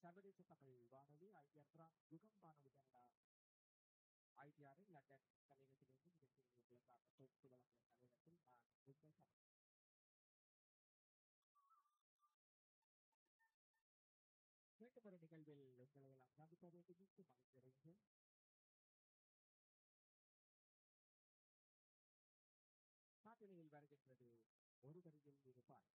சர்வதேச தமிழ் வானொலி ஐஎஃப்ராம் யுகம் வானொலி கனடா ஐடிஆரில் லண்டன் தலைவத்திலிருந்து நிகழ்ச்சிகளை உங்களுக்காக தொகுத்து வழங்கிய தலைவத்தில் நான் உங்கள் சம மீண்டும் ஒரு நிகழ்வில் உங்களை எல்லாம் சந்திப்பது மிகவும் மகிழ்ச்சியடைகின்றேன் காட்டிலையில் வருகின்றது ஒரு வரியில் இருப்பார்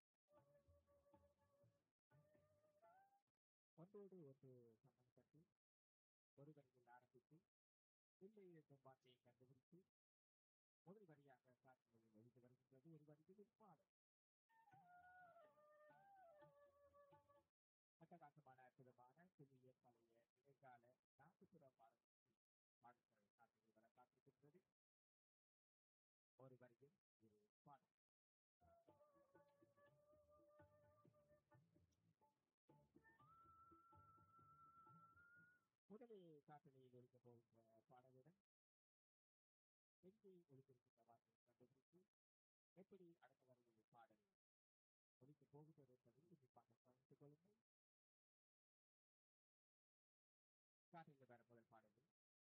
ஒன்றோடு ஒன்று சம்பந்தப்பட்டு ஒரு வரியில் ஆரம்பித்து உள்ளே இருக்கும் வார்த்தையை கண்டுபிடித்து முதல் வரியாக காட்டிலையில் எழுதி வருகின்றது ஒரு வரியில் இருப்பார் அட்டகாசமான அற்புதமான புதிய பழைய இடைக்கால நாட்டுப்புற பாடல்கள் பாடல்களை காட்டில் வர காத்திருக்கின்றது ஒரு வரியில் இரு பாடல் முதலில் காட்டலில் ஒழிக்க போகின்ற பாடலுடன் எங்கே ஒழித்திருக்கின்ற வார்த்தையை கண்டுபிடித்து எப்படி அடுத்த வரையில் பாடல்